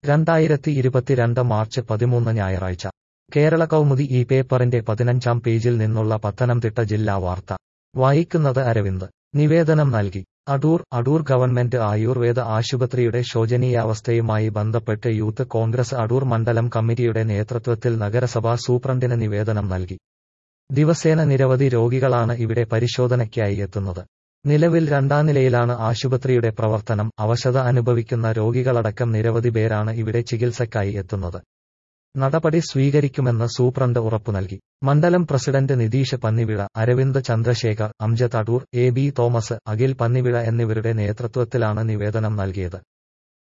രണ്ടായിരത്തി ഇരുപത്തിരണ്ട് മാർച്ച് പതിമൂന്ന് ഞായറാഴ്ച കേരള കൗമുദി ഈ പേപ്പറിന്റെ പതിനഞ്ചാം പേജിൽ നിന്നുള്ള പത്തനംതിട്ട ജില്ലാ വാർത്ത വായിക്കുന്നത് അരവിന്ദ് നിവേദനം നൽകി അടൂർ അടൂർ ഗവൺമെന്റ് ആയുർവേദ ആശുപത്രിയുടെ ശോചനീയാവസ്ഥയുമായി ബന്ധപ്പെട്ട് യൂത്ത് കോൺഗ്രസ് അടൂർ മണ്ഡലം കമ്മിറ്റിയുടെ നേതൃത്വത്തിൽ നഗരസഭാ സൂപ്രണ്ടിന് നിവേദനം നൽകി ദിവസേന നിരവധി രോഗികളാണ് ഇവിടെ പരിശോധനയ്ക്കായി എത്തുന്നത് നിലവിൽ രണ്ടാം നിലയിലാണ് ആശുപത്രിയുടെ പ്രവർത്തനം അവശത അനുഭവിക്കുന്ന രോഗികളടക്കം നിരവധി പേരാണ് ഇവിടെ ചികിത്സയ്ക്കായി എത്തുന്നത് നടപടി സ്വീകരിക്കുമെന്ന് സൂപ്രണ്ട് ഉറപ്പു നൽകി മണ്ഡലം president Nitheesh Pannivila Aravind Chandrasekhar Amjad Adoor A B Thomas Akhil Pannivila എന്നിവരുടെ നേതൃത്വത്തിലാണ് നിവേദനം നൽകിയത്